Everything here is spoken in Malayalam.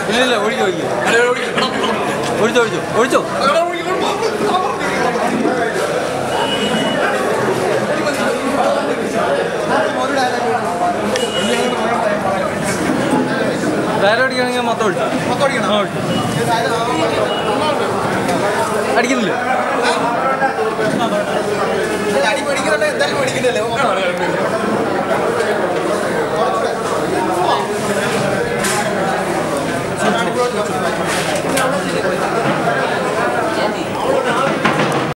ഇല്ല ഇല്ല ഒഴിക്കോ ഒഴിക്കോ ഒഴിച്ചോ ഒഴിച്ചോ ഒഴിച്ചോ ഡയറക്റ്റ് അടിക്കുകയാണെങ്കിൽ മൊത്തം ഒഴിച്ചു ആ, ഒഴിച്ചു. അടിക്കുന്നില്ല അടി പഠിക്കുന്നുണ്ട് എന്തായാലും പഠിക്കുന്നില്ലേ